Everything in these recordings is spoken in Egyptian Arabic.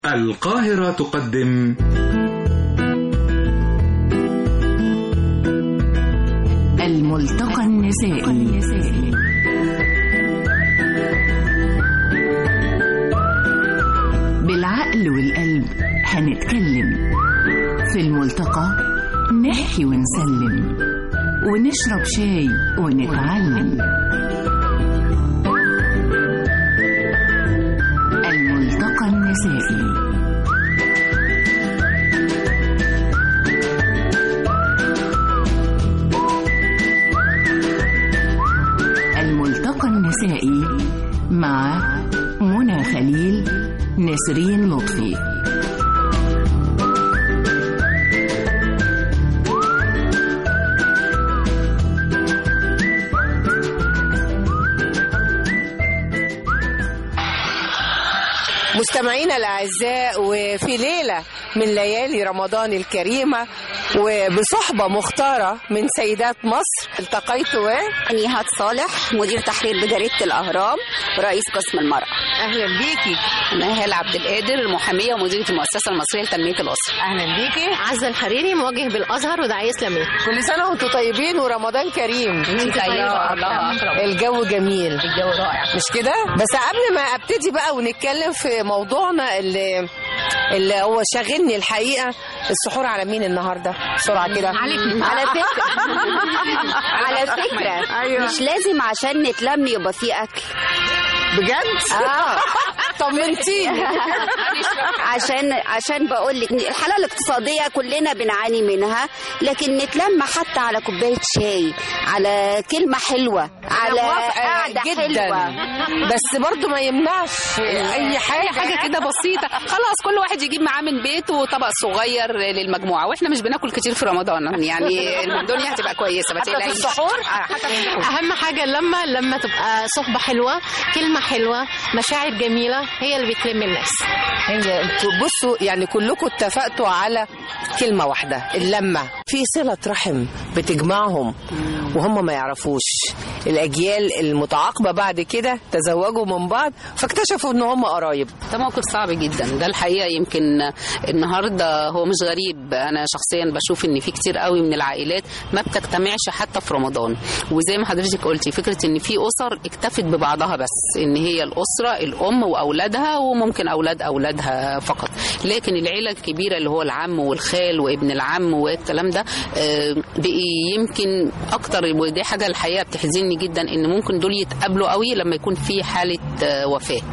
القاهرة تقدم الملتقى النسائي بالعقل والقلب هنتكلم في الملتقى نحكي ونسلم ونشرب شاي ونتعلم الملتقى النسائي الملتقى النسائي مع منى خليل نسرين لطفي مستمعينا الاعزاء وفي ليله من ليالي رمضان الكريمه وبصحبه مختاره من سيدات مصر التقيت و نيهات صالح مدير تحرير بجريدة الأهرام ورئيس قسم المرأة اهلا بيكي أنا هالة عبد القادر المحامية ومديرة المؤسسة المصرية لتنمية الأسرة اهلا بيكي عزة الحريري موجه بالازهر وداعيه اسلاميه كل سنه وانتم طيبين ورمضان كريم الله أكرم الجو جميل الجو رائع مش كده بس قبل ما ابتدي بقى ونتكلم في موضوعنا اللي اللي هو شاغلني الحقيقه السحور على مين النهارده بسرعه كده على فكرة على فكرة أيوة. مش لازم عشان نتلم يبقى في أكل بجد اه طمنتيني عشان عشان بقول لك الحاله الاقتصاديه كلنا بنعاني منها لكن نتلم حتى على كوبايه شاي على كلمه حلوه على موافقة قعده جدا حلوه بس برضو ما يمنعش اي حاجه حاجه كده بسيطه خلاص كل واحد يجيب معاه من بيته طبق صغير للمجموعه واحنا مش بناكل كتير في رمضان يعني الدنيا هتبقى كويسه ما حتى في تقلقيش السحور؟ آه، حتى في السحور اهم حاجه لما لما تبقى صحبه حلوه كلمه حلوه مشاعر جميله هي اللي بتلم الناس هي انتوا بصوا يعني كلكم اتفقتوا على كلمه واحده اللمه في صله رحم بتجمعهم وهم ما يعرفوش الاجيال المتعاقبه بعد كده تزوجوا من بعض فاكتشفوا ان هم قرايب ده موقف صعب جدا ده الحقيقه يمكن النهارده هو مش غريب انا شخصيا بشوف ان في كتير قوي من العائلات ما بتجتمعش حتى في رمضان وزي ما حضرتك قلتي فكره ان في اسر اكتفت ببعضها بس ان هي الاسره الام واولادها وممكن اولاد اولادها فقط لكن العيله الكبيره اللي هو العم والخال وابن العم والكلام ده آه، بقي يمكن اكتر ودي حاجه الحقيقه بتحزنني جدا ان ممكن دول يتقابلوا قوي لما يكون في حاله آه، وفاه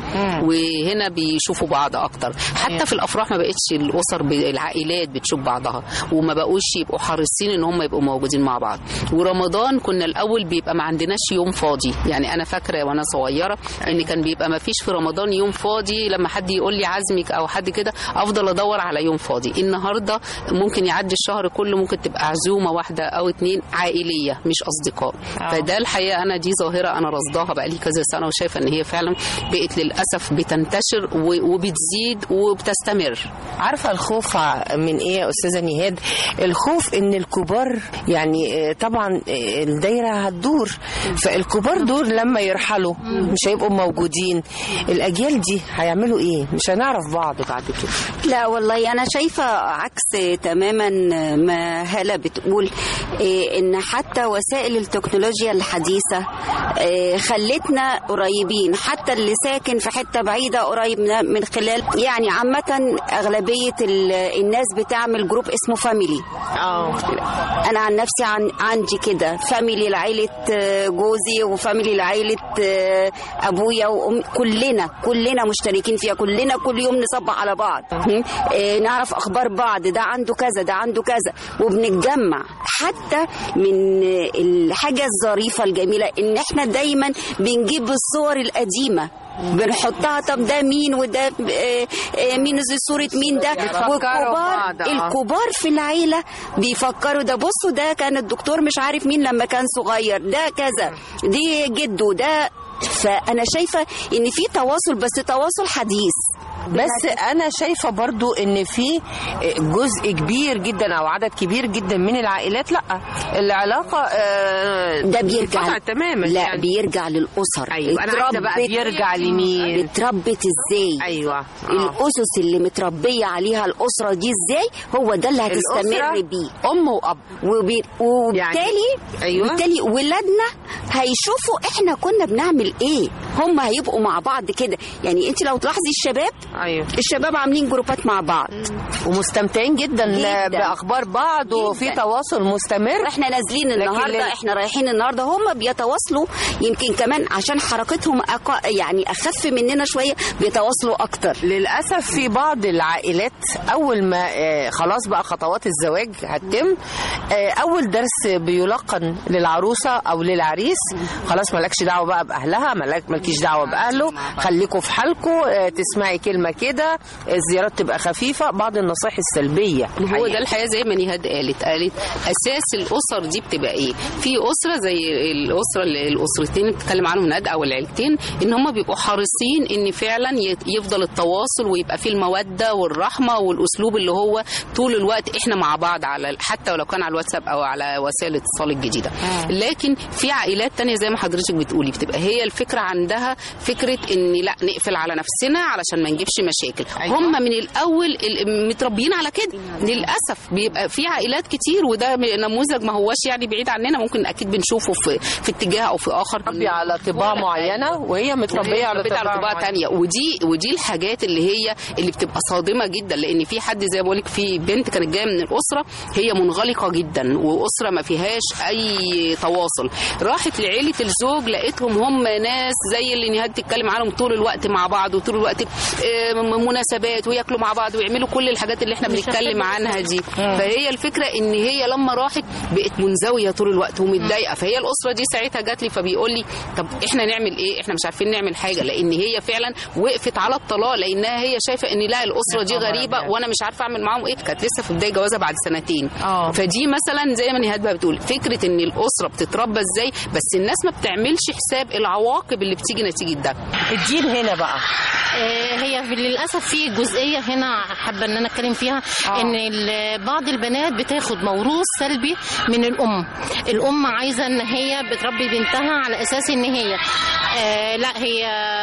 وهنا بيشوفوا بعض اكتر حتى في الافراح ما بقتش الاسر ب- العائلات بتشوف بعضها وما بقوش يبقوا حريصين ان هم يبقوا موجودين مع بعض ورمضان كنا الاول بيبقى ما عندناش يوم فاضي يعني انا فاكره وانا صغيره ان كان بيبقى ما فيش في رمضان يوم فاضي لما حد يقول لي عزمك او حد كده افضل ادور على يوم فاضي النهارده ممكن يعدي الشهر كله ممكن تبقى عزومه واحده او اتنين عائليه مش اصدقاء فده الحقيقه انا دي ظاهره انا رصداها بقالي كذا سنه وشايفه ان هي فعلا بقت للاسف بتنتشر و- وبتزيد وبتستمر عارفه الخوف ع- من ايه يا استاذه نهاد الخوف ان الكبار يعني آه، طبعا آه، الدايره هتدور فالكبار دول لما يرحلوا مش هيبقوا موجودين الاجيال دي هيعملوا ايه مش هنعرف بعض بعد كده لا والله انا شايفه عكس تماما ما هلا بتقول إيه، ان حتى وسائل التكنولوجيا الحديثه إيه، خلتنا قريبين حتى اللي ساكن في حته بعيده قريب من من خلال يعني عامه اغلبيه ال- الناس بتعمل جروب اسمه فاميلي اه انا عن نفسي عن عندي كده فاميلي لعيله آه، جوزي وفاميلي لعيله آه، ابويا وأم كلنا كلنا مشتركين فيها كلنا كل يوم نصبح على بعض م? آه، نعرف اخبار بعض ده عنده كذا ده عنده كذا وبنتجمع حتى من آه، الحاجه الظريفه الجميله ان احنا دايما بنجيب الصور القديمه بنحطها طب ده مين وده آه، آه، مين زي صورة مين ده بيفكروا والكبار ببعض، آه. الكبار في العيلة بيفكروا ده بصوا ده كان الدكتور مش عارف مين لما كان صغير ده كذا دي جده ده فأنا شايفة إن في تواصل بس تواصل حديث بس انا شايفه برضو ان في جزء كبير جدا او عدد كبير جدا من العائلات لا العلاقه آه، ده بيرجع انقطعت تماما لا يعني. بيرجع للاسر ايوه انا عايزه بقى اتربت- بيرجع لمين اتربت ازاي ايوه آه. الاسس اللي متربيه عليها الاسره دي ازاي هو ده اللي هتستمر الأسرة بيه ام واب وبي... وبالتالي أيوة. بالتالي ولادنا هيشوفوا احنا كنا بنعمل ايه هم هيبقوا مع بعض كده يعني انت لو تلاحظي الشباب ايوه الشباب عاملين جروبات مع بعض ومستمتعين جدا, جداً. باخبار بعض وفي جداً. تواصل مستمر احنا نازلين لكن النهارده لل- احنا رايحين النهارده هم بيتواصلوا يمكن كمان عشان حركتهم أق... يعني اخف مننا شويه بيتواصلوا اكتر للاسف في بعض العائلات اول ما آه، خلاص بقى خطوات الزواج هتتم آه، اول درس بيلقن للعروسه او للعريس خلاص مالكش دعوه بقى باهلها مالك مالكيش دعوه باهله خليكوا في حالكم آه، تسمعي كلمه كده الزيارات تبقى خفيفه بعض النصائح السلبيه ما هو ده الحقيقه زي ما نهاد قالت قالت اساس الاسر دي بتبقى ايه في اسره زي الاسره اللي الاسرتين اللي بتتكلم عنهم نهاد او العيلتين ان هم بيبقوا حريصين ان فعلا ي- يفضل التواصل ويبقى فيه الموده والرحمه والاسلوب اللي هو طول الوقت احنا مع بعض على حتى ولو كان على الواتساب او على وسائل الاتصال الجديده لكن في عائلات تانية زي ما حضرتك بتقولي بتبقى هي الفكره عندها فكره ان لا نقفل على نفسنا علشان ما نجيبش مشاكل أيوة. هم من الاول ال- متربيين على كده للاسف بيبقى في عائلات كتير وده نموذج ما هوش يعني بعيد عننا ممكن اكيد بنشوفه في في اتجاه او في اخر متربيه على طباع معينه وهي متربيه على متربيه على طباع معينة. تانية ودي ودي الحاجات اللي هي اللي بتبقى صادمه جدا لان في حد زي ما بقول لك في بنت كانت جايه من الاسره هي منغلقه جدا واسره ما فيهاش اي تواصل راحت لعيله الزوج لقيتهم هم ناس زي اللي نهاد تتكلم عنهم طول الوقت مع بعض وطول الوقت آه، م- مناسبات وياكلوا مع بعض ويعملوا كل الحاجات اللي احنا بنتكلم عنها دي فهي الفكره ان هي لما راحت بقت منزويه طول الوقت ومتضايقه فهي الاسره دي ساعتها جات لي فبيقول لي طب احنا نعمل ايه احنا مش عارفين نعمل حاجه لان هي فعلا وقفت على الطلاق لانها هي شايفه ان لا الاسره دي غريبه وانا مش عارفه اعمل معاهم ايه كانت لسه في بدايه جوازها بعد سنتين آه. فدي مثلا زي ما نهاد بقى بتقول فكره ان الاسره بتتربى ازاي بس الناس ما بتعملش حساب العواقب اللي بتيجي نتيجه ده الدين هنا بقى آه، هي في- للاسف في جزئيه هنا حابه ان انا اتكلم فيها آه. ان ال- بعض البنات بتاخد موروث سلبي من الام الام عايزه ان هي بتربي بنتها على اساس ان هي آه لا هي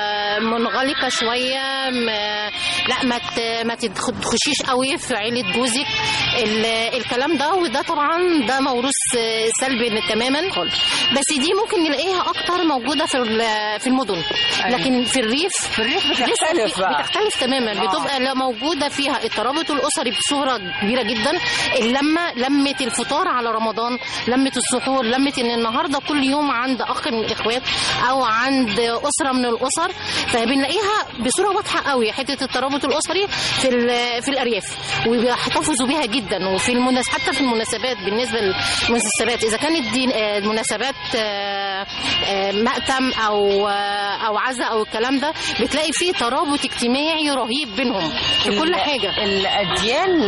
منغلقه شويه ما لا ما ت- ما تدخ- تخشيش قوي في عيله جوزك ال- الكلام ده وده طبعا ده موروث آه، سلبي تماما خالص بس دي ممكن نلاقيها اكتر موجوده في ال- في المدن لكن في الريف في الريف بتختلف بقى. بتختلف تماما آه. بتبقى لا موجوده فيها الترابط الاسري بصوره كبيره جدا اللمه لمه الفطار على رمضان لمه السحور لمه ان النهارده كل يوم عند اخ من الاخوات او عند اسره من الاسر فبنلاقيها بصوره واضحه قوي حته الترابط الاسري في ال- في الارياف وبيحتفظوا بيها جدا وفي المناس حتى في المناسبات بالنسبه للمناسبات اذا كانت دي آه، المناسبات آه، آه، مأتم او آه، او عزاء او الكلام ده بتلاقي فيه ترابط اجتماعي رهيب بينهم في كل ال- حاجه الأديان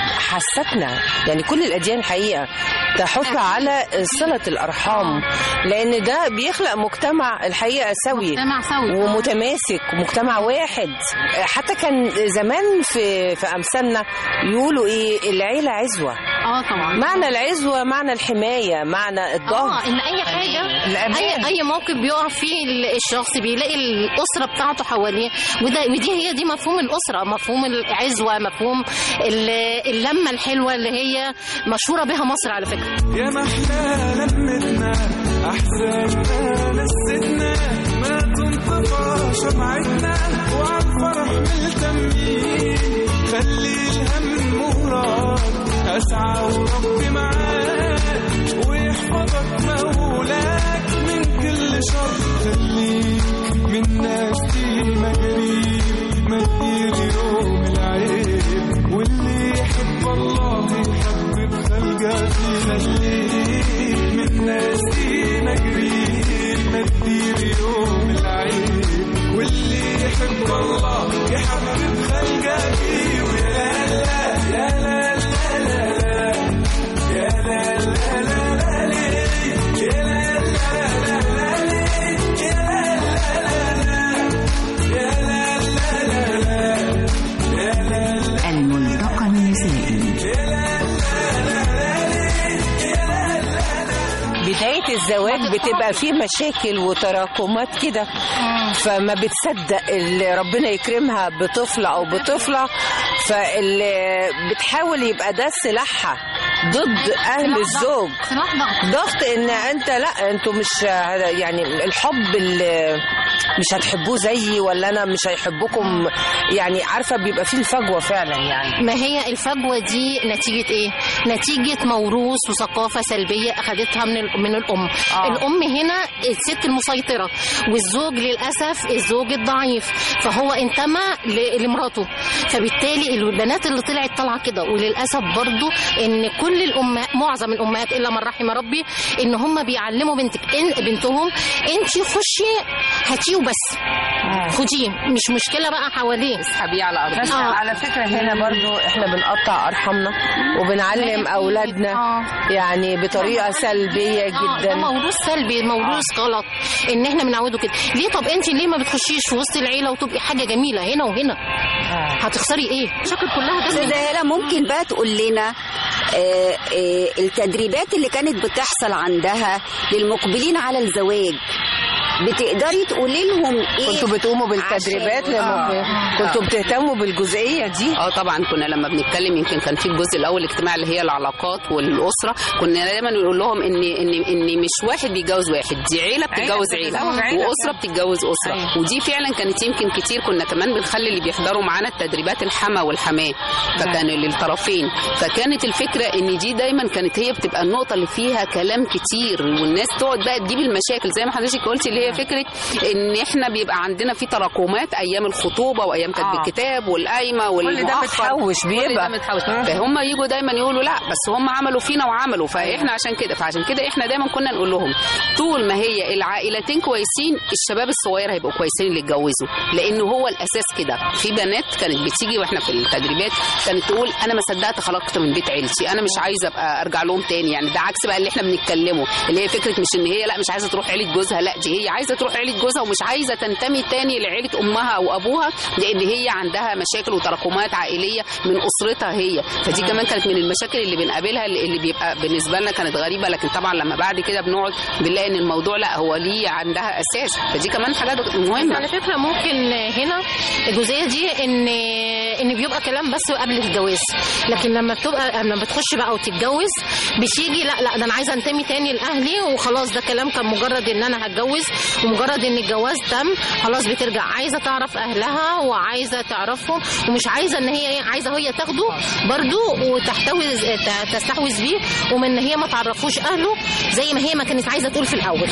حستنا يعني كل الأديان الحقيقة تحث على صلة الأرحام لأن ده بيخلق مجتمع الحقيقة سوي مجتمع سوي. ومتماسك مجتمع واحد حتى كان زمان في في أمثالنا يقولوا إيه العيلة عزوة اه طبعا معنى العزوة معنى الحماية معنى الظهر اه ان اي حاجه الأمان. اي اي موقف بيقع فيه ال- الشخص بيلاقي الاسره بتاعته حواليه وده ودي هي دي مفهوم الاسره مفهوم العزوه مفهوم ال- اللمه الحلوه اللي هي مشهوره بها مصر على فكره يا محلى لمتنا احزاننا نستنا ما تنطفى شمعتنا وعالفرح ملتمين خلي الهم وراك اسعى وربي معاك ويحفظك مولاك من كل شر خليك من ناس دي مجريب ما تدير يوم العيب واللي يحب الله يحبب خلقه فينا الليل من ناس دينا قريب ما تدير يوم العيب واللي يحب الله يحبب خلقه فيه ويا لا لا لا لا لا لا لا الملتقى النسائي بداية الزواج بتبقى فيه مشاكل وتراكمات كده فما بتصدق اللي ربنا يكرمها بطفل أو بطفلة فاللي بتحاول يبقى ده سلاحها ضد أهل الزوج سلاح ضغط ضغط ان انت لا انتوا مش يعني الحب اللي مش هتحبوه زيي ولا انا مش هيحبكم يعني عارفه بيبقى فيه الفجوه فعلا يعني ما هي الفجوه دي نتيجه ايه؟ نتيجه موروث وثقافه سلبيه اخذتها من ال- من الام. آه. آه. الام هنا الست المسيطره والزوج للاسف الزوج الضعيف فهو انتمى ل- لمراته فبالتالي البنات اللي طلعت طالعه كده وللاسف برضو ان كل الامهات معظم الامهات الا من رحم ربي ان هم بيعلموا بنتك إن بنتهم انت خشي هاتيه وبس خديه مش مشكله بقى حواليه اسحبيه على ارض بس آه. على فكره هنا برضو احنا بنقطع ارحامنا وبنعلم اولادنا آه. يعني بطريقه سلبيه آه، ده جدا موروث سلبي موروث غلط ان احنا بنعوده كده ليه طب انت ليه ما بتخشيش في وسط العيله وتبقي حاجه جميله هنا وهنا هتخسري ايه المشاكل كلها جت من استاذة هلا ممكن بقى تقول لنا آه، آه، التدريبات اللي كانت بتحصل عندها للمقبلين على الزواج بتقدري تقولي لهم ايه كنتوا بتقوموا بالتدريبات عشان- لما آه. كنتوا بتهتموا بالجزئيه دي اه طبعا كنا لما بنتكلم يمكن كان في الجزء الاول الاجتماع اللي هي العلاقات والاسره كنا دايما نقول لهم ان ان ان مش واحد بيتجوز واحد دي عيله بتتجوز عيله بتتجوز عيلة. واسره بتتجوز اسره أيوة. ودي فعلا كانت يمكن كتير كنا كمان بنخلي اللي بيحضروا معانا التدريبات الحما والحماه فكان للطرفين فكانت الفكره ان دي دايما كانت هي بتبقى النقطه اللي فيها كلام كتير والناس تقعد بقى تجيب المشاكل زي ما حضرتك قلتي اللي هي فكره ان احنا بيبقى عندنا في تراكمات ايام الخطوبه وايام كتب آه. الكتاب والقايمه كل ده والمؤخر متحوش كل ده بيبقى متحوش مم. فهم يجوا دايما يقولوا لا بس هم عملوا فينا وعملوا فاحنا عشان كده فعشان كده احنا دايما كنا نقول لهم طول ما هي العائلتين كويسين الشباب الصغير هيبقوا كويسين اللي اتجوزوا لانه هو الاساس كده في بنات كانت بتيجي واحنا في التدريبات كانت تقول انا ما صدقت خرجت من بيت عيلتي انا مش عايزه ابقى ارجع لهم تاني يعني ده عكس بقى اللي احنا بنتكلمه اللي هي فكره مش ان هي لا مش عايزه تروح عيله جوزها لا دي هي عايزه تروح عيله جوزها ومش عايزه تنتمي تاني لعيله امها او ابوها لان هي عندها مشاكل وتراكمات عائليه من اسرتها هي فدي كمان كانت من المشاكل اللي بنقابلها اللي اللي بيبقى بالنسبه لنا كانت غريبه لكن طبعا لما بعد كده بنقعد بنلاقي ان الموضوع لا هو ليه عندها اساس فدي كمان حاجات بس مهمه على فكره ممكن هنا الجزئيه دي ان ان بيبقى كلام بس قبل الجواز لكن لما بتبقى لما بتخش بقى وتتجوز بتيجي لا لا ده انا عايزه انتمي تاني لاهلي وخلاص ده كلام كان مجرد ان انا هتجوز ومجرد ان الجواز تم خلاص بترجع عايزه تعرف اهلها وعايزه تعرفهم ومش عايزه ان هي إيه، عايزه هي تاخده برضو وتحتوز ت- تستحوذ بيه ومن ان هي ما تعرفوش اهله زي ما هي ما كانت عايزه تقول في الاول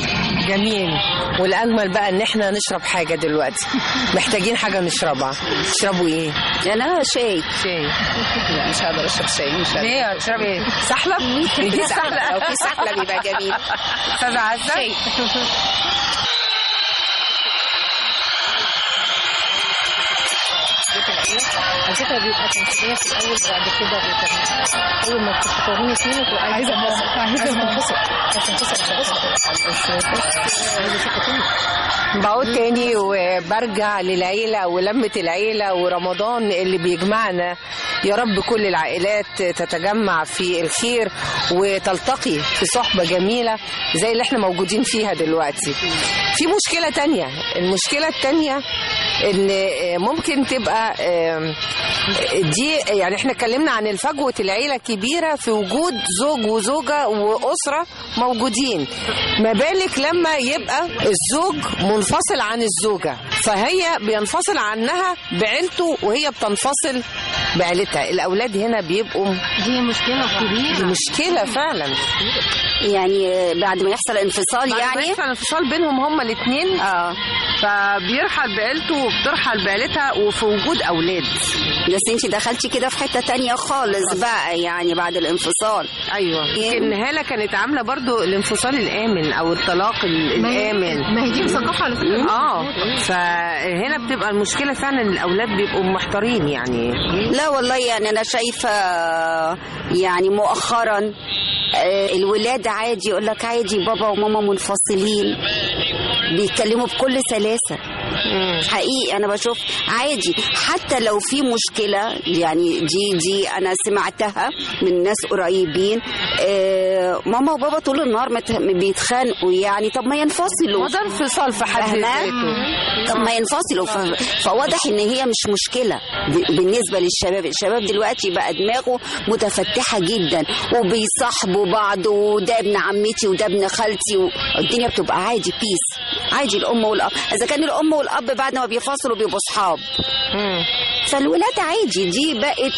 جميل والاجمل بقى ان احنا نشرب حاجه دلوقتي محتاجين حاجه نشربها تشربوا ايه انا شاي شاي لا مش هقدر اشرب شاي مش هقدر ليه اشرب ايه سحلب في سحلة لو في سحلة بيبقى جميل استاذه عزه شاي على فكره بيبقى تنسيقيه في الاول وبعد كده بيبقى اول ما تفكروني فيه بتبقى عايزه انبسط عايزه انبسط عايزه انبسط بعود تاني وبرجع للعيلة ولمة العيلة ورمضان اللي بيجمعنا يا رب كل العائلات تتجمع في الخير وتلتقي في صحبة جميلة زي اللي احنا موجودين فيها دلوقتي في مشكلة تانية المشكلة التانية ان ممكن تبقى آم، دي يعني احنا اتكلمنا عن الفجوة العيلة كبيرة في وجود زوج وزوجة وأسرة موجودين ما بالك لما يبقى الزوج منفصل عن الزوجة فهي بينفصل عنها بعيلته وهي بتنفصل بعيلتها الأولاد هنا بيبقوا دي مشكله دي كبيره مشكلة فعلا يعني بعد ما يحصل انفصال يعني يحصل انفصال بينهم هما الاثنين اه فبيرحل بعيلته وبترحل بعيلتها وفي وجود أولاد بس انت دخلتي كده في حته تانية خالص بقى يعني بعد الانفصال ايوه إيه؟ يمكن هاله كانت عامله برضو الانفصال الامن او الطلاق ال- الامن ما هي دي ثقافه على فكره اه فهنا بتبقى المشكله فعلا الاولاد بيبقوا محتارين يعني لا والله يعني انا شايفه يعني مؤخرا آه، الولاد عادي يقول لك عادي بابا وماما منفصلين بيتكلموا بكل سلاسه حقيقي انا بشوف عادي حتى لو في مشكله يعني دي دي انا سمعتها من ناس قريبين آه ماما وبابا طول النهار مت- بيتخانقوا يعني طب ما ينفصلوا وده انفصال في حد فاهمة؟ ذاته طب ما ينفصلوا ف... فواضح ان هي مش مشكله ب... بالنسبه للشباب الشباب دلوقتي بقى دماغه متفتحه جدا وبيصاحبوا بعض وده ابن عمتي وده ابن خالتي والدنيا بتبقى عادي بيس عادي الام والاب اذا كان الام والاب بعد ما بيفصلوا بيبقوا اصحاب فالولاد عادي دي بقت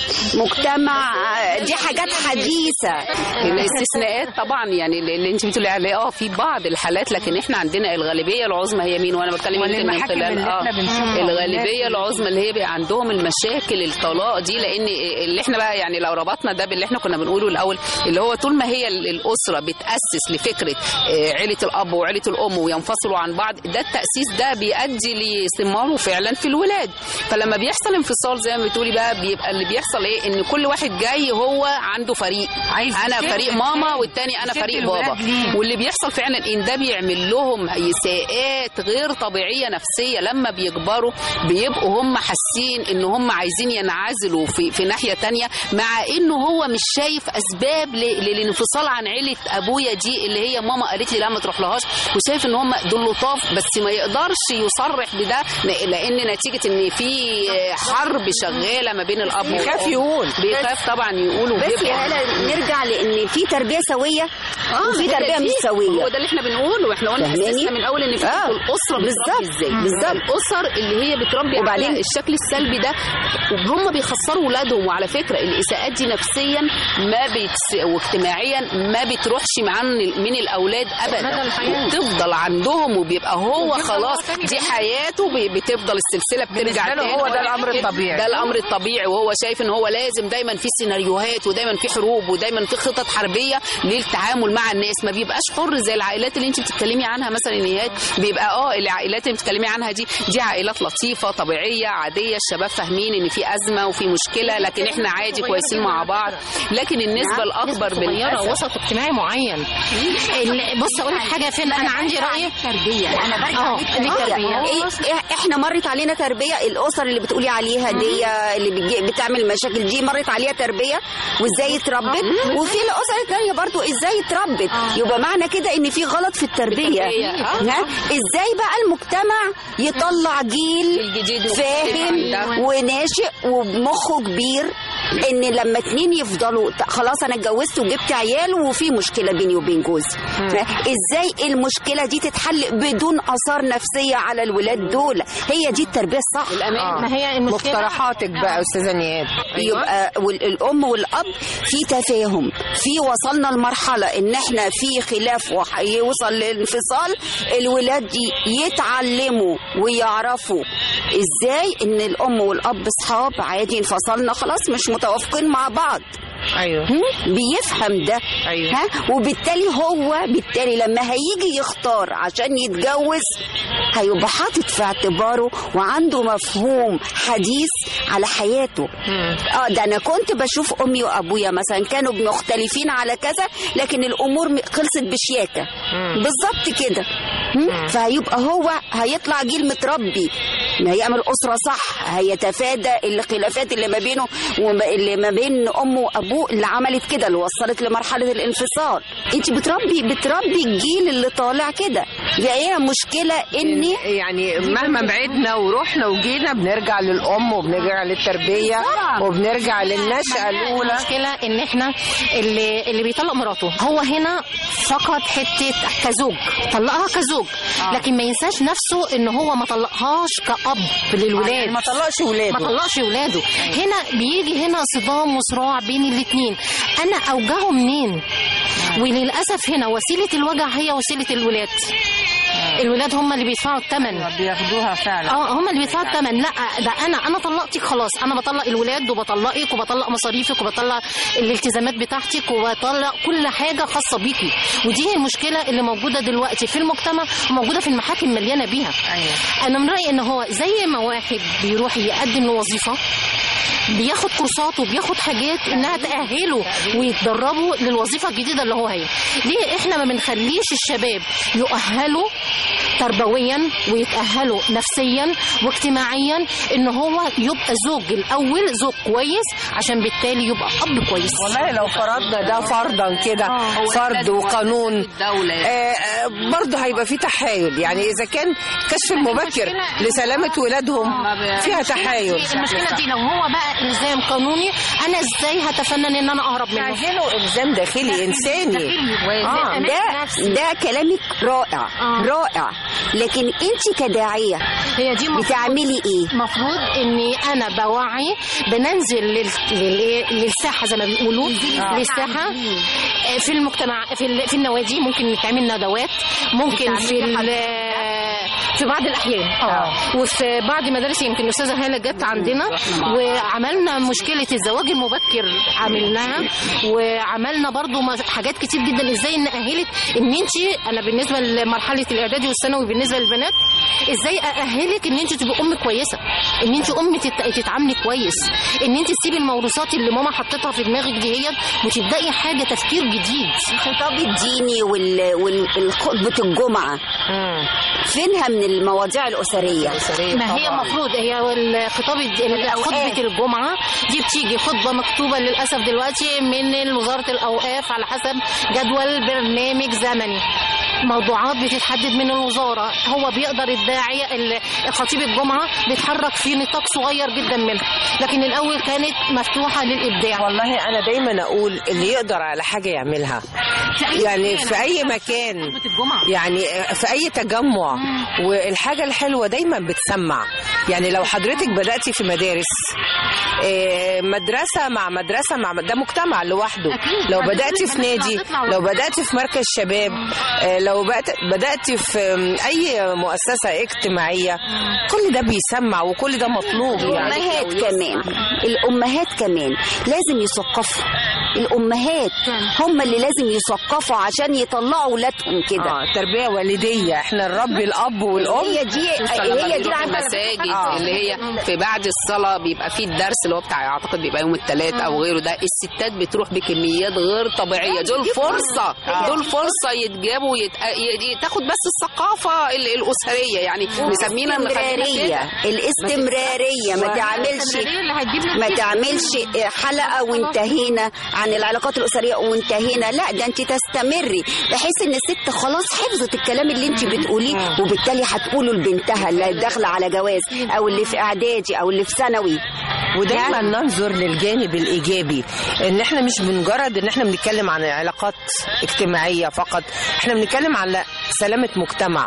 مجتمع دي حاجات حديثه الاستثناءات طبعا يعني اللي اللي انت بتقولي عليه اه في بعض الحالات لكن احنا عندنا الغالبيه العظمى هي مين وانا بتكلم يمكن من والمحاكم خلال اللي اه احنا بنشوفها الغالبيه والناس العظمى اللي هي بقى عندهم المشاكل الطلاق دي لان اللي احنا بقى يعني لو ربطنا ده باللي احنا كنا بنقوله الاول اللي هو طول ما هي ال- الاسره بتاسس لفكره آه، عيله الاب وعيله الام وينفصلوا عن بعض ده التاسيس ده بيؤدي لاستمراره فعلا في الولاد فلما بيحصل انفصال زي ما بتقولي بقى بيبقى اللي بيحصل ايه ان كل واحد جاي هو عنده فريق عايز انا يشد فريق ماما والتاني انا يشد فريق الولاد بابا ليه. واللي بيحصل فعلا ان ده بيعمل لهم اساءات غير طبيعيه نفسيه لما بيكبروا بيبقوا هم حاسين ان هم عايزين ينعزلوا في في ناحيه تانية مع انه هو مش شايف اسباب ل- للانفصال عن عيله ابويا دي اللي هي ماما قالت لي لا ما تروحلهاش وشايف ان هم دول لطاف بس ما يقدرش يصرح بده لان نتيجه ان في حرب شغاله ما بين الاب بيخاف والأم. يقول. بيخاف طبعا يقول بس وبيبقى- يا هلا نرجع لان في تربيه سويه وفي تربيه مش هو سويه ده اللي احنا بنقوله احنا قلنا فاهماني؟ اساسنا من الاول ان في آه. الاسره بتربي بالظبط. ازاي بالظبط. الاسر اللي هي بتربي وبعدين- على الشكل السلبي ده هم بيخسروا ولادهم وعلى فكره الاساءات دي نفسيا ما بتس... واجتماعيا ما بتروحش معانا من الاولاد مدى ابدا الحياة. بتفضل عندهم وبيبقى هو خلاص دي حياته بي- بتفضل السلسله بترجع بالنسبة له تاني هو ده الأمر الطبيعي. ده الامر الطبيعي وهو شايف ان هو لازم دايما في سيناريوهات ودايما في حروب ودايما في خطط حربيه للتعامل مع الناس ما بيبقاش حر زي العائلات اللي انت بتتكلمي عنها مثلا نهاد بيبقى اه العائلات اللي بتتكلمي عنها دي دي عائلات لطيفه طبيعيه عاديه الشباب فاهمين ان في ازمه وفي مشكله لكن احنا عادي كويسين مع بعض لكن النسبه الاكبر صغيره بالاسف وسط اجتماعي معين ال- بص اقول لك حاجه فين انا عندي راي تربيه انا برجع اه دي تربيه إيه إيه احنا مرت علينا تربيه الاسر اللي بتقولي عليها دي اللي بتجي- بتعمل مشاكل دي مرت عليها تربيه وازاي اتربت وفي الاسر الثانيه برضو ازاي اتربت يبقى معنى كده ان في غلط في التربيه بالتربية. آه. ها ازاي بقى المجتمع يطلع جيل الجديد فاهم مختلف عن ده. وناشئ ومخه كبير ان لما اتنين يفضلوا ت- خلاص انا اتجوزت وجبت عيال وفي مشكله بيني وبين جوزي ازاي المشكله دي تتحل بدون اثار نفسيه على الولاد دول هي دي التربيه الصح الامان ما هي المشكله مقترحاتك بقى استاذه نياد يبقى وال- الام والاب في تفاهم في وصلنا لمرحله ان احنا في خلاف وهيوصل للانفصال الولاد دي يتعلموا ويعرفوا ازاي ان الام والاب اصحاب عادي انفصلنا خلاص مش متوافقين مع بعض ايوه هم؟ بيفهم ده أيوة. ها وبالتالي هو بالتالي لما هيجي يختار عشان يتجوز هيبقى حاطط في اعتباره وعنده مفهوم حديث على حياته اه ده انا كنت بشوف امي وابويا مثلا كانوا مختلفين على كذا لكن الامور م- خلصت بشياكه بالظبط كده هم؟ فهيبقى هو هيطلع جيل متربي ما هيعمل اسره صح هيتفادى الخلافات اللي ما بينه وما اللي ما بين امه وابوه اللي عملت كده اللي وصلت لمرحله الانفصال انت بتربي بتربي الجيل اللي طالع كده هي مشكله ان يعني مهما بعدنا ورحنا وجينا بنرجع للام وبنرجع للتربيه وبنرجع للنشأة الاولى المشكله ان احنا اللي اللي بيطلق مراته هو هنا فقط حته كزوج طلقها كزوج لكن ما ينساش نفسه ان هو ما طلقهاش كاب للولاد يعني ما طلقش ولاده ما طلقش ولاده هنا بيجي هنا صدام وصراع بين الاثنين انا اوجهه منين وللاسف هنا وسيله الوجع هي وسيله الولاد الولاد هم اللي بيدفعوا الثمن بياخدوها فعلا اه هم اللي بيدفعوا الثمن لا ده انا انا طلقتك خلاص انا بطلق الولاد وبطلقك وبطلق مصاريفك وبطلق الالتزامات بتاعتك وبطلق كل حاجه خاصه بيكي ودي هي المشكله اللي موجوده دلوقتي في المجتمع وموجوده في المحاكم مليانه بيها أيوة. انا من رايي ان هو زي ما واحد بيروح يقدم لوظيفه بياخد كورسات وبياخد حاجات انها تاهله ويتدربوا للوظيفه الجديده اللي هو هي ليه احنا ما بنخليش الشباب يؤهلوا تربويا ويتاهلوا نفسيا واجتماعيا ان هو يبقى زوج الاول زوج كويس عشان بالتالي يبقى اب كويس والله لو فرضنا ده فرضا كده فرض وقانون الدولة آه، آه، برضه هيبقى في تحايل يعني اذا كان كشف المبكر المشكلة- لسلامه ولادهم فيها تحايل المشكله دي لو هو بقى الزام قانوني انا ازاي هتفنن ان انا اهرب منه عايزينه الزام داخلي انساني آه. ده ده كلامك رائع آه. رائع لكن انت كداعيه هي دي مفروض- بتعملي ايه المفروض اني انا بوعي بننزل لل... لل... للساحه زي ما بيقولوا للساحه آه، في المجتمع في ال... في النوادي ممكن تعمل ندوات ممكن في ال... في بعض الاحيان اه وفي بعض مدارس يمكن الاستاذه هاله جت عندنا وعملنا مشكله الزواج المبكر عملناها وعملنا برضو م- حاجات كتير جدا ازاي نأهلك ان انت انا بالنسبه لمرحله الاعدادي والثانوي بالنسبه للبنات ازاي اأهلك ان انت تبقي ام كويسه ان انت ام تت- تتعاملي كويس ان انت تسيبي الموروثات اللي ماما حطيتها في دماغك دي هي وتبداي حاجه تفكير جديد الخطاب الديني وال- وال- والخطبه الجمعه فينها من المواضيع الاسريه ما هي المفروض هي الخطاب الد- خطبه الجمعه دي بتيجي خطبه مكتوبه للاسف دلوقتي من وزاره الاوقاف على حسب جدول برنامج زمني موضوعات بتتحدد من الوزاره هو بيقدر الداعيه ال- خطيب الجمعه بيتحرك في نطاق صغير جدا منها لكن الاول كانت مفتوحه للابداع والله انا دايما اقول اللي يقدر على حاجه يعملها يعني في اي مكان الجمعه يعني في اي تجمع والحاجه الحلوه دايما بتسمع يعني لو حضرتك بداتي في مدارس آه، مدرسه مع مدرسه مع ده مجتمع لوحده أكيد. لو بعدين بداتي في البنات نادي هتطلع لو وتطلع. بداتي في مركز شباب آه، لو بقت- بداتي في آم، اي مؤسسه اجتماعيه كل ده بيسمع وكل ده مطلوب يعني الامهات كمان الامهات كمان لازم يثقفوا الامهات هم اللي لازم يثقفوا عشان يطلعوا ولادهم كده اه تربيه والديه احنا نربي الاب والام هي دي خصوصاً لما هي دي بيروحوا العمل المساجد آه. اللي هي في بعد الصلاه بيبقى في الدرس اللي هو بتاع اعتقد بيبقى يوم الثلاث او غيره ده الستات بتروح بكميات غير طبيعيه دول فرصه دول فرصه يتجابوا يت... ي- تاخد بس الثقافه ال- الاسريه يعني مسمينا الاستمرارية الاستمرارية ما تعملش اللي هتجيب لك ما تعملش حلقة وانتهينا عن العلاقات الأسرية وانتهينا لا ده انت تستمري بحيث ان الست خلاص حفظت الكلام اللي انت بتقوليه وبالتالي هتقوله لبنتها اللي داخلة على جواز او اللي في اعدادي او اللي في ثانوي ودايما يعني- ننظر للجانب الايجابي ان احنا مش مجرد ان احنا بنتكلم عن علاقات اجتماعيه فقط احنا بنتكلم على سلامه مجتمع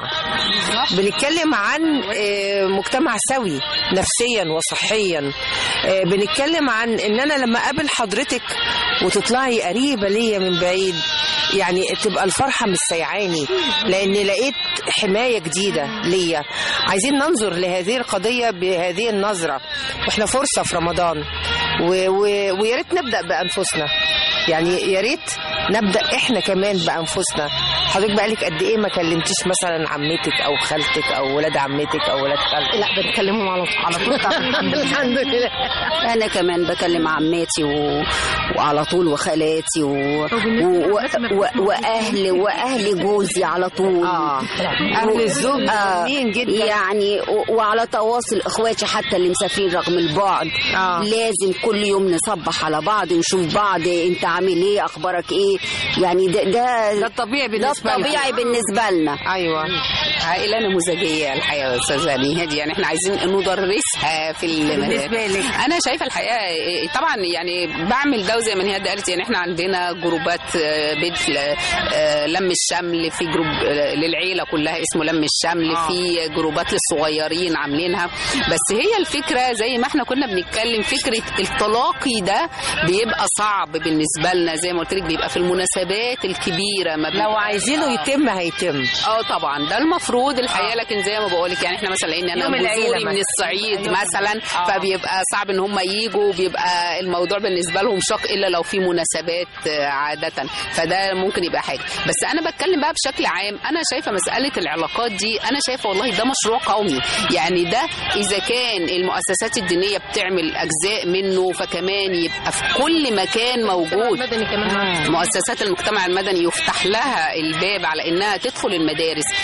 بنتكلم عن آه، مجتمع سوي نفسيا وصحيا آه، بنتكلم عن ان انا لما اقابل حضرتك وتطلعي قريبه ليا من بعيد يعني تبقى الفرحه مش سيعاني لان لقيت حمايه جديده ليا عايزين ننظر لهذه القضيه بهذه النظره واحنا فرصه في رمضان و- و- ويا ريت نبدا بانفسنا يعني يا ريت نبدا احنا كمان بانفسنا حضرتك بقالك قد ايه ما كلمتيش مثلا عمتك او خالتك او ولاد عمتك او ولاد خالتك لا بنكلمهم على طول على طول الحمد لله انا كمان بكلم عماتي و... وعلى طول وخالاتي و... و... و... واهل واهل جوزي على طول اه اهل الزوج آه، مين جدا يعني و- وعلى تواصل اخواتي حتى اللي مسافرين رغم البعد آه. لازم كل يوم نصبح على بعض ونشوف بعض انت عامل ايه اخبارك ايه يعني ده ده ده الطبيعي ده بالنسبه لكم. الطبيعي بالنسبه لنا ايوه عائله نموذجيه الحقيقه يا استاذه نهاد يعني احنا عايزين ندرسها في المدارس بالنسبة لك. انا شايفه الحقيقه إيه، طبعا يعني بعمل ده وزي ما نهاد قالت يعني احنا عندنا جروبات آه، بيت آه، لم الشمل في جروب آه، للعيله كلها اسمه لم الشمل في جروبات للصغيرين عاملينها بس هي الفكره زي ما احنا كنا بنتكلم فكره التلاقي ده بيبقى صعب بالنسبه لنا زي ما قلت لك بيبقى في المناسبات الكبيره ما لو بيبقى- عايزينه يتم هيتم اه طبعا ده المفروض الحقيقه لكن زي ما بقول لك يعني احنا مثلا لان انا يوم العيلة جذوري من مثلا. الصعيد يوم- مثلا آه. فبيبقى صعب ان هم يجوا بيبقى الموضوع بالنسبه لهم شاق الا لو في مناسبات آه، عاده فده ممكن يبقى حاجه بس انا بتكلم بقى بشكل عام انا شايفه مساله العلاقات دي انا شايفه والله ده مشروع قومي يعني ده اذا كان المؤسسات الدينيه بتعمل اجزاء منه فكمان يبقى في كل مكان موجود المدني كمان مؤسسات المجتمع المدني يفتح لها الباب على انها تدخل المدارس على انها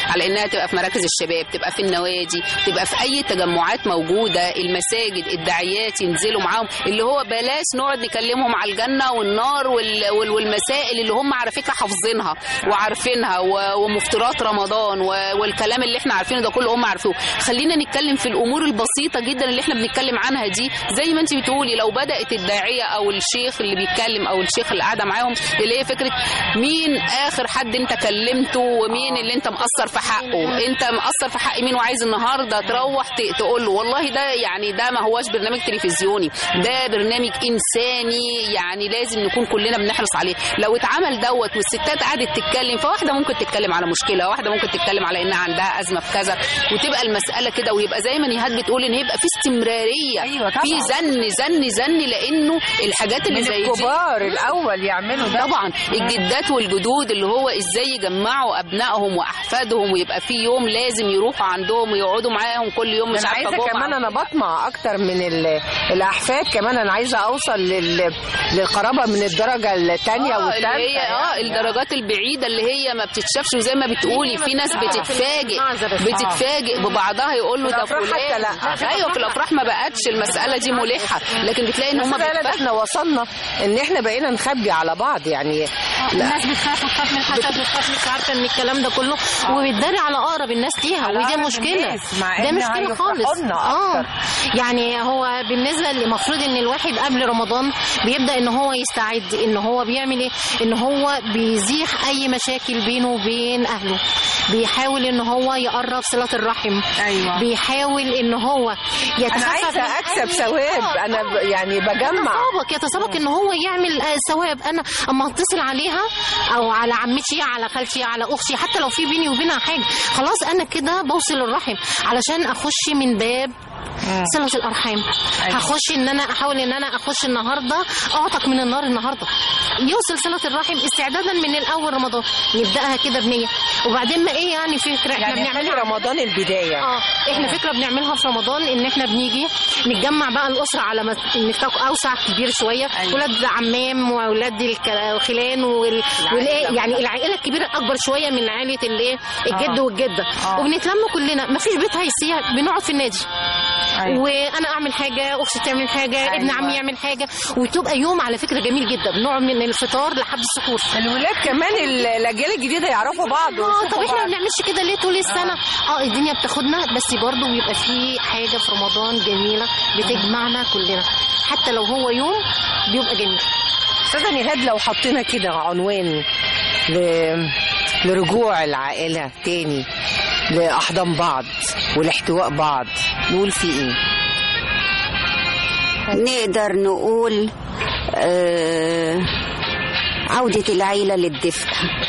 تبقى في مراكز الشباب تبقى في النوادي تبقى في اي تجمعات موجوده المساجد الداعيات ينزلوا معاهم اللي هو بلاش نقعد نكلمهم على الجنه والنار وال- وال- والمسائل اللي هم على فكره حافظينها وعارفينها و- ومفطرات رمضان و- والكلام اللي احنا عارفينه ده كله هم عارفينه خلينا نتكلم في الامور البسيطه جدا اللي احنا بنتكلم عنها دي زي ما انت بتقولي لو بدات الداعيه او الشيخ اللي بيتكلم او الشيخ اللي قاعده معاهم اللي هي فكره مين اخر حد انت كلمته ومين اللي انت مقصر في حقه انت مقصر في حق مين وعايز النهارده تروح ت- تقول له والله ده يعني ده ما هوش برنامج تلفزيوني ده برنامج انساني يعني لازم نكون كلنا بنحرص عليه لو اتعمل دوت والستات قعدت تتكلم فواحده ممكن تتكلم على مشكله واحده ممكن تتكلم على انها عندها ازمه في كذا وتبقى المساله كده ويبقى زي ما نهاد بتقول ان يبقى في استمراريه أيوة طبعاً. في زن زن زن لانه الحاجات اللي من زي دي الكبار الاول يعملوا ده طبعا الجدات والجدود اللي هو ازاي يجمعوا ابنائهم واحفادهم ويبقى في يوم لازم يروحوا عندهم ويقعدوا معاهم كل يوم مش انا عارفه عايزه جمعة. كمان انا بطمع اكتر من ال- الاحفاد كمان انا عايزه اوصل لل... للقرابه من الدرجه الثانيه اه اللي والثالثه هي اه الدرجات البعيده اللي هي ما بتتشافش وزي ما بتقولي في ناس بتتفاجئ بتتفاجئ ببعضها يقول له ده الأفراح حتى فلان لا. ايوه في الافراح ما بقتش المساله دي ملحه لكن بتلاقي ان هم بس فعلا احنا وصلنا ان احنا بقينا نخبي على بعض يعني الناس بتخاف بتخاف من الحسد بتخاف مش عارفه من الكلام ده كله وبتداري على اقرب الناس ليها على ودي أقرب مشكله الناس، مع ده إن مشكله هيفرحوا خالص لنا اه أكتر. يعني هو بالنسبه المفروض ان الواحد قبل رمضان بيبدا ان هو يستعد ان هو بيعمل ايه ان هو بيزيح اي مشاكل بينه وبين اهله بيحاول ان هو يقرب صله الرحم أيوة. بيحاول ان هو انا يتخفف عايزه من اكسب أي- ثواب آه، انا ب... يعني بجمع يتسابق يتسابق ان هو يعمل آه، ثواب انا اما اتصل عليها او على عمتي على خالتي على اختي حتى لو في بيني وبينها حاجه خلاص انا كده بوصل الرحم علشان اخش من باب صلة الأرحام هخش إن أنا أحاول إن أنا أخش النهاردة أعتق من النار النهاردة يوصل صلة الرحم استعدادا من الأول رمضان نبدأها كده بنية وبعدين ما إيه يعني فكرة إحنا يعني بنعملها خلي رمضان البدايه اه احنا فكره بنعملها في رمضان ان احنا بنيجي نتجمع بقى الاسره على مس- نطاق اوسع كبير شويه أيوة. ولاد عمام واولاد الك- الخلان وال... والايه يعني العائله الكبيره اكبر شويه من عائله الايه الجد آه. والجده آه. وبنتلم كلنا ما فيش بيت هيسيع بنقعد في النادي أيوة. وانا اعمل حاجه اختي تعمل حاجه ابن أيوة. عمي يعمل حاجه وتبقى يوم على فكره جميل جدا بنقعد من الفطار لحد السحور الولاد كمان ال- الاجيال الجديده يعرفوا بعض اه ويشوفوا طب احنا ما بعض. بنعملش كده ليه طول السنه اه الدنيا بتاخدنا بس برضه بيبقى في حاجه في رمضان جميله بتجمعنا كلنا حتى لو هو يوم بيبقى جميل استاذه نهاد لو حطينا كده عنوان ل... لرجوع العائله تاني لاحضان بعض ولاحتواء بعض نقول فيه ايه نقدر نقول آه عودة العيلة للدفء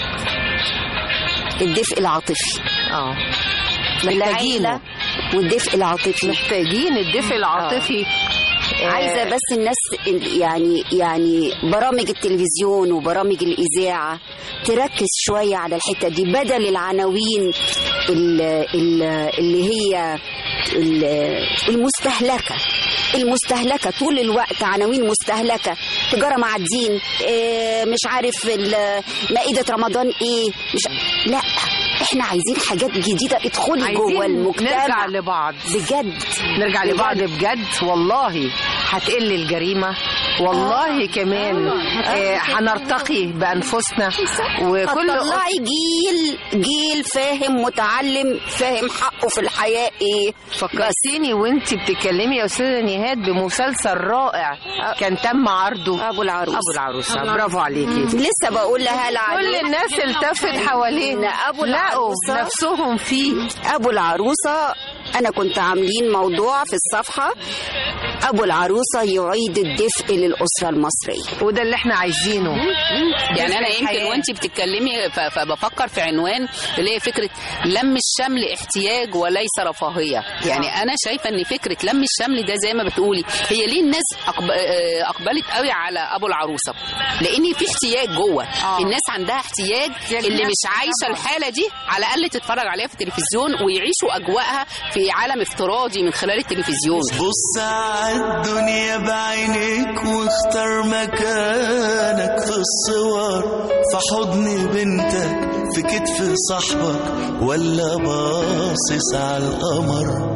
الدفء العاطفي اه العيلة محتاجينه والدفء العاطفي محتاجين الدفء العاطفي آه، عايزه بس الناس ال- يعني يعني برامج التلفزيون وبرامج الاذاعه تركز شويه على الحته دي بدل العناوين ال- ال- اللي هي ال- المستهلكه المستهلكه طول الوقت عناوين مستهلكه تجاره مع الدين إيه، مش عارف ال- مائده رمضان ايه مش لا احنا عايزين حاجات جديده ادخلي جوه عايزين المجتمع نرجع لبعض بجد نرجع بجد. لبعض بجد والله هتقل الجريمة والله كمان آه، هنرتقي بأنفسنا وكل هتطلعي جيل جيل فاهم متعلم فاهم حقه في الحياة ايه فكرتيني وانت بتتكلمي يا استاذه نهاد بمسلسل رائع كان تم عرضه ابو العروس ابو العروسه برافو عليكي لسه بقول لها كل العروس الناس التفت حواليه إن أبو لقوا العروسة- نفسهم فيه ابو العروسة انا كنت عاملين موضوع في الصفحة ابو العروسة يعيد الدفء للأسرة المصرية وده اللي احنا عايزينه يعني انا يمكن الحياة. وانت بتتكلمي ف- فبفكر في عنوان اللي هي فكره لم الشمل احتياج وليس رفاهيه يعني انا شايفه ان فكره لم الشمل ده زي ما بتقولي هي ليه الناس أقب- آه، اقبلت قوي على ابو العروسه لان في احتياج جوه الناس عندها احتياج اللي مش عايشه الحاله دي على الاقل تتفرج عليها في التلفزيون ويعيشوا اجواءها في عالم افتراضي من خلال التلفزيون بص عالدنيا بعينيك واختار مكانك في الصور في حضن بنتك في كتف صاحبك ولا باصص على القمر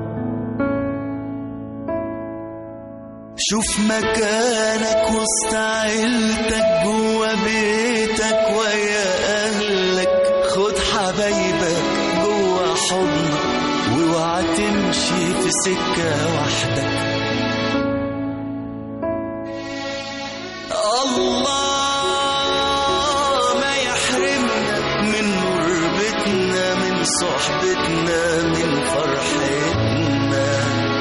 شوف مكانك وسط عيلتك جوا بيتك ويا اهلك خد حبايبك جوا حضنك واوعى تمشي في سكة وحدك الله ما يحرمنا من نور بيتنا من صحبتنا من فرحتنا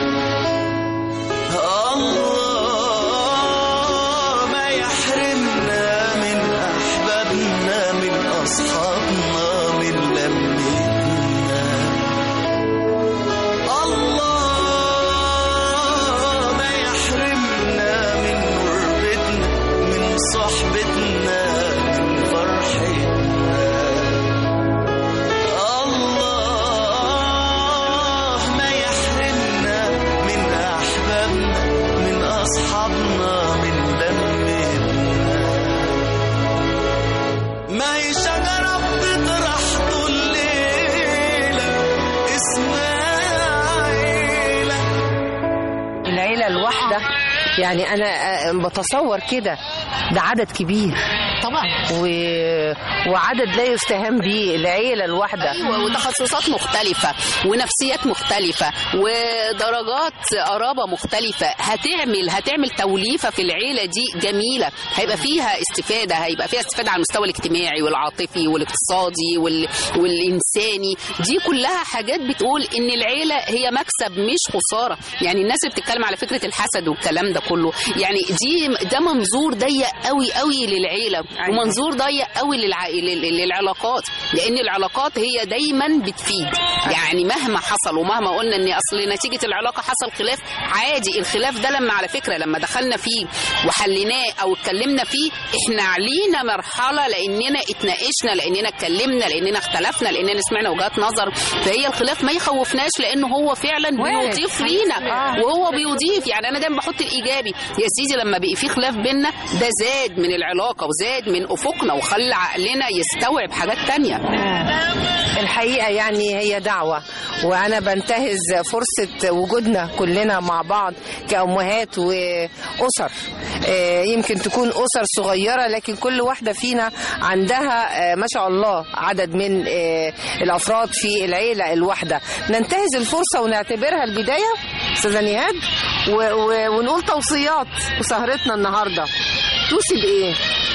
الله ما يحرمنا من أحبابنا من أصحابنا من لمتنا الله ما يحرمنا من قربتنا من صحبتنا من فرحتنا الله ما يحرمنا من أحبابنا من أصحابنا من لمتنا ما هي شجرة بتطرح طول الليلة اسمها عيلة العيلة الواحدة يعني أنا آه، بتصور كده ده عدد كبير طبعا و... وعدد لا يستهان به العيلة الواحدة ايوه وتخصصات مختلفة ونفسيات مختلفة ودرجات قرابة مختلفة هتعمل هتعمل توليفة في العيلة دي جميلة هيبقى فيها استفادة هيبقى فيها استفادة على المستوى الاجتماعي والعاطفي والاقتصادي وال... والإنساني دي كلها حاجات بتقول إن العيلة هي مكسب مش خسارة يعني الناس اللي بتتكلم على فكرة الحسد والكلام ده كله يعني دي ده منظور ضيق قوي قوي للعيلة ومنظور ضيق قوي للع... لل- للعلاقات لأن العلاقات هي دايما بتفيد يعني مهما حصل ومهما قلنا ان اصل نتيجه العلاقه حصل خلاف عادي الخلاف ده لما على فكره لما دخلنا فيه وحليناه او اتكلمنا فيه احنا علينا مرحله لاننا اتناقشنا لاننا اتكلمنا لاننا اختلفنا لاننا سمعنا وجهات نظر فهي الخلاف ما يخوفناش لانه هو فعلا وارد. بيضيف لينا آه. وهو بيضيف يعني انا دايما بحط الايجابي يا سيدي لما بقي في خلاف بينا ده زاد من العلاقه وزاد من افقنا وخلى عقلنا يستوعب حاجات تانية الحقيقة يعني هي دعوة وأنا بنتهز فرصة وجودنا كلنا مع بعض كأمهات وأسر آه، يمكن تكون أسر صغيرة لكن كل واحدة فينا عندها آه، ما شاء الله عدد من آه، الأفراد في العيلة الواحدة ننتهز الفرصة ونعتبرها البداية أستاذة نهاد و- و- ونقول توصيات وسهرتنا النهاردة توصي بإيه؟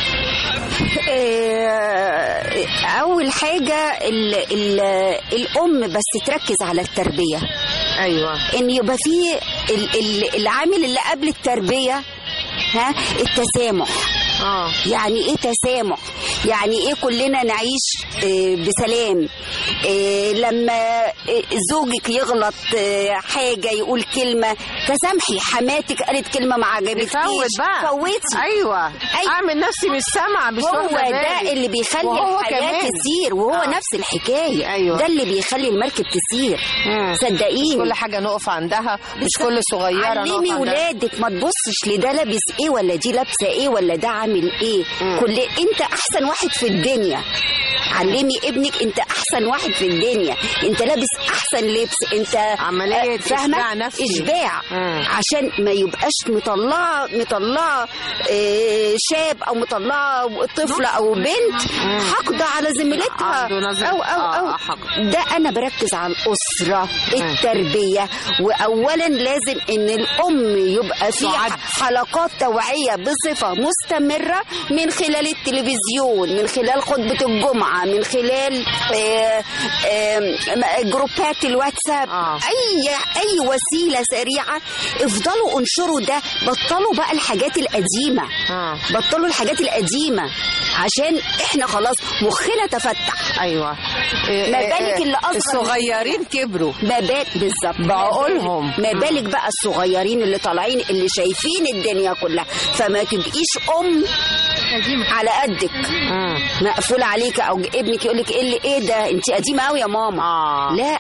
آه، اول حاجه ال ال الام بس تركز على التربيه أيوة ان يبقى فيه ال- ال- العامل اللي قبل التربيه ها التسامح آه يعني ايه تسامح يعني ايه كلنا نعيش آه، بسلام آه، لما آه، زوجك يغلط آه، حاجه يقول كلمه تسامحي حماتك قالت كلمه ما عجبتكيش نفوت بقى فوتي ايوه أي- اعمل نفسي مش سامعه مش هو واخدة ده بالي. اللي بيخلي وهو الحياة كمان. تسير وهو آه. آه. نفس الحكاية أيوة. ده اللي بيخلي المركب تسير مم. مش صدقيني كل حاجه نقف عندها مش كل صغيره علمي نقف عندها ولادك ما تبصش لده لابس ايه ولا دي لابسه ايه ولا ده عامل ايه مم. كل انت احسن واحد في الدنيا علمي ابنك انت احسن واحد في الدنيا انت لابس احسن لبس انت عملية آه، فاهمة؟ إشباع نفسي. اشباع مم. عشان ما يبقاش مطلعه مطلعه آه، شاب او مطلعه طفله او بنت حاقده على زميلتها عنده نظر. او او آه، او آه، حقد. ده انا بركز على الاسره التربيه واولا لازم ان الام يبقى في تعد. حلقات توعيه بصفه مستمره من خلال التلفزيون من خلال خطبه الجمعه من خلال آه، آه، جروبات الواتساب آه. اي اي وسيله سريعه افضلوا انشروا ده بطلوا بقى الحاجات القديمه آه. بطلوا الحاجات القديمه عشان احنا خلاص مخنا تفتح ايوه ما بالك اللي أصغر الصغيرين كبروا ما بالك بالظبط بعقولهم. ما بالك بقى الصغيرين اللي طالعين اللي شايفين الدنيا كلها فما تبقيش ام على قدك مم. مقفول عليك او ابنك يقول لك ايه اللي ايه ده انت قديمه قوي يا ماما آه. لا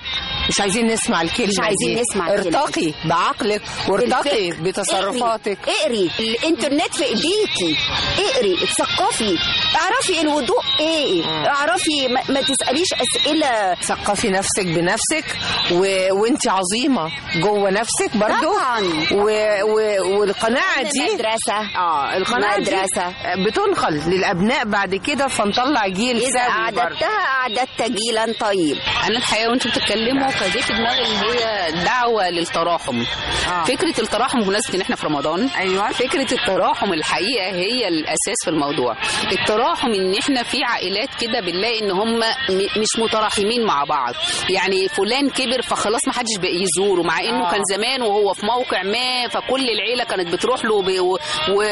مش عايزين نسمع الكلمة مش عايزين دي. نسمع الكلمة ارتقي بعقلك وارتقي الفكر. بتصرفاتك اقري, اقري. الانترنت في ايديكي اقري اتثقفي اعرفي الوضوء ايه اعرفي ما, ما تساليش اسئله ثقفي نفسك بنفسك و... وانت عظيمة جوه نفسك برضو طبعاً. و... و... والقناعة دي مدرسه اه القناعة دي مدرسة. بتنقل للأبناء بعد كده فنطلع جيل اذا سوي برضو. اعددتها اعددت جيلا طيب انا الحقيقه وانتم بتتكلموا فجه في دماغي اللي هي دعوه للتراحم آه. فكره التراحم بمناسبه ان احنا في رمضان أيوة. فكره التراحم الحقيقه هي الاساس في الموضوع التراحم ان احنا في عائلات كده بنلاقي ان هم م- مش متراحمين مع بعض يعني فلان كبر فخلاص ما حدش بقى يزوره مع انه آه. كان زمان وهو في موقع ما فكل العيله كانت بتروح له وب- و-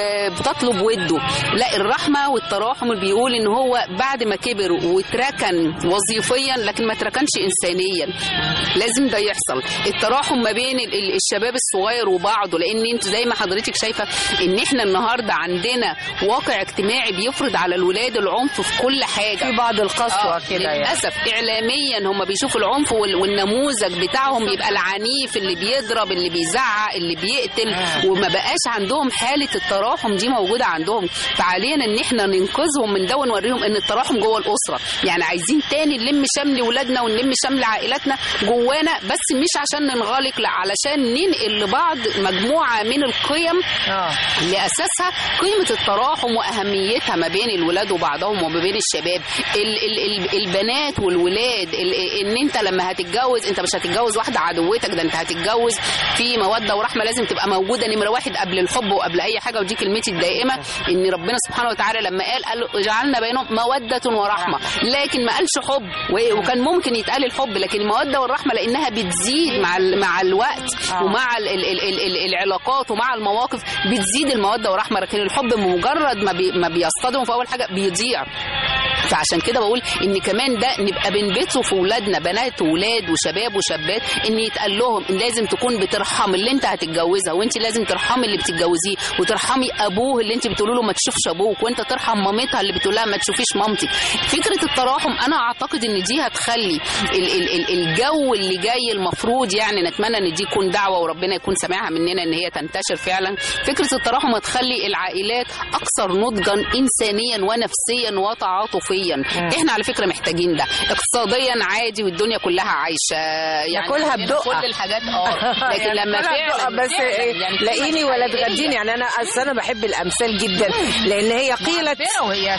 وبتطلب وده لا الرحمه والتراحم اللي بيقول ان هو بعد ما كبر واتركن وظيفيا لكن ما اتركنش انسانيا لازم ده يحصل التراحم ما بين ال- ال- الشباب الصغير وبعضه لان انت زي ما حضرتك شايفه ان احنا النهارده عندنا واقع اجتماعي بيفرض على الولاد العنف في كل حاجه في بعض القسوة آه، كده يعني للاسف اعلاميا هم بيشوفوا العنف وال- والنموذج بتاعهم بيبقى العنيف اللي بيضرب اللي بيزعق اللي بيقتل وما بقاش عندهم حاله التراحم دي موجوده عندهم فعلينا ان احنا ننقذهم من ده ونوريهم ان التراحم جوه الاسره يعني عايزين تاني نلم شمل ولادنا ونلم شمل عائلاتنا جوانا بس مش عشان ننغلق لا علشان ننقل لبعض مجموعه من القيم اه لاساسها قيمه التراحم واهميتها ما بين الولاد وبعضهم وما بين الشباب ال ال ال البنات والولاد ال ان انت لما هتتجوز انت مش هتتجوز واحده عدوتك ده انت هتتجوز في موده ورحمه لازم تبقى موجوده نمره واحد قبل الحب وقبل اي حاجه ودي كلمتي الدائمه ان ربنا سبحانه وتعالى لما قال قال جعلنا بينهم موده ورحمه لكن ما قالش حب و- وكان ممكن يتقال الحب لكن الموده والرحمه لانها بتزيد مع ال- مع الوقت ومع ال ال ال ال ال العلاقات ومع المواقف بتزيد الموده والرحمه لكن الحب بمجرد ما بي ما بيصطدموا في اول حاجه بيضيع فعشان كده بقول ان كمان ده نبقى بنبته في ولادنا بنات وولاد وشباب وشابات ان يتقال لهم ان لازم تكون بترحم اللي انت هتتجوزها وانت لازم ترحمي اللي بتتجوزيه وترحمي ابوه اللي انت بتقولي له ما تشوفش ابوك وانت ترحم مامتها اللي بتقول لها ما تشوفيش مامتك فكره التراحم انا اعتقد ان دي هتخلي ال ال ال الجو اللي جاي المفروض يعني نتمنى ان دي تكون دعوه وربنا يكون سامعها مننا ان هي تنتشر فعلا فكره التراحم هتخلي العائلات اكثر نضجا انسانيا ونفسيا وتعاطفيا احنا على فكره محتاجين ده اقتصاديا عادي والدنيا كلها عايشه يعني ناكلها عندنا بدقة. كل الحاجات اه لكن يعني لما ناكلها فعلا بدقة، بس فعلاً إيه، يعني في لاقيني ولا حقيقية. تغديني يعني انا اصل انا بحب الامثال جدا لان هي قيلت وهي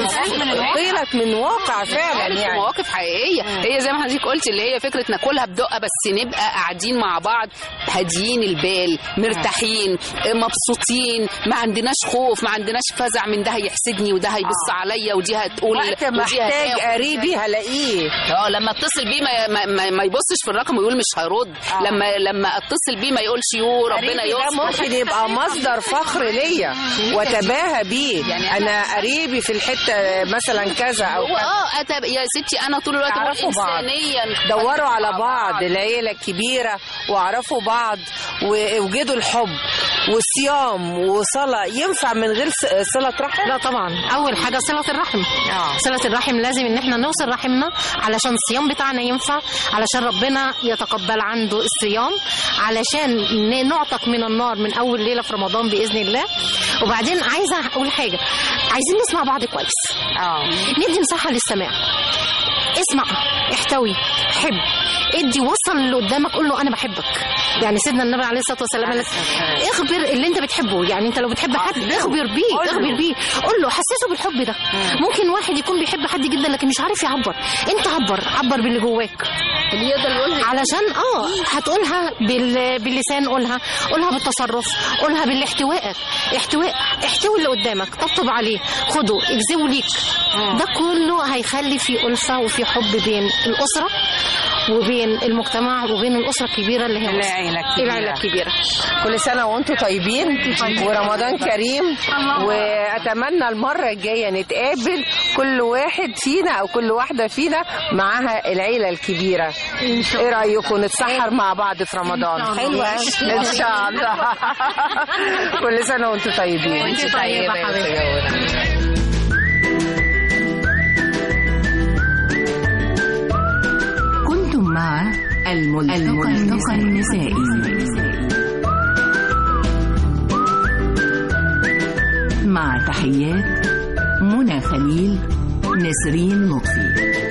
آه، قيلت من واقع فعلا فعلا يعني مواقف حقيقيه هي زي ما حضرتك قلت اللي هي فكره ناكلها بدقه بس نبقى قاعدين مع بعض هاديين البال مرتاحين مبسوطين ما عندناش خوف ما عندناش فزع من ده هيحسدني وده هيبص عليا ودي هتقول وقت ودي محتاج هتاخد. قريبي هلاقيه اه لما اتصل بيه ما, ما, ما, ما يبصش في الرقم ويقول مش هيرد لما لما اتصل بيه ما يقولش يو ربنا قريبي ده يستر ممكن يبقى مصدر فخر ليا واتباهى بيه يعني انا قريبي في الحته مثلا كذا او هو كذا اه أتب... يا ستي انا طول الوقت بقول تعرفوا بعض. انسانيا دوروا على بعض العيلة الكبيرة واعرفوا بعض ووجدوا الحب والصيام وصلاة ينفع من غير ص- صلة رحم؟ لا طبعا اول حاجه صله الرحم آه. صله الرحم لازم ان احنا نوصل رحمنا علشان الصيام بتاعنا ينفع علشان ربنا يتقبل عنده الصيام علشان ن- نعتق من النار من اول ليله في رمضان باذن الله وبعدين عايزه اقول حاجه عايزين نسمع بعض كويس اه ندي مساحه للسماع اسمع احتوي حب ادي وصل اللي قدامك قول له انا بحبك يعني سيدنا النبي عليه الصلاه والسلام قال لك اخبر اللي انت بتحبه يعني انت لو بتحب حد اخبر بيه قول له. اخبر بيه قول له حسسه بالحب ده ممكن واحد يكون بيحب حد جدا لكن مش عارف يعبر انت عبر عبر باللي جواك اللي يقدر يقولها علشان اه هتقولها بال... باللسان قولها قولها بالتصرف قولها بالاحتواء احتواء احتوي اللي قدامك طبطب عليه خده اجذبه ليك ده كله هيخلي في ألفة وفي حب بين الأسرة وبين المجتمع وبين الأسرة الكبيرة اللي هي مصر. العيلة الكبيرة. العيلة الكبيرة كل سنة وانتم طيبين ورمضان كريم واتمنى المرة الجاية نتقابل كل واحد فينا او كل واحدة فينا معاها العيلة الكبيرة ايه رأيكم نتسحر مع بعض في رمضان حلوة. ان شاء الله كل سنة وانتم طيبين وانت طيبة حبيبتي كنتم مع المسؤول الملتقى النسائي مع تحيات منى خليل نسرين لطفي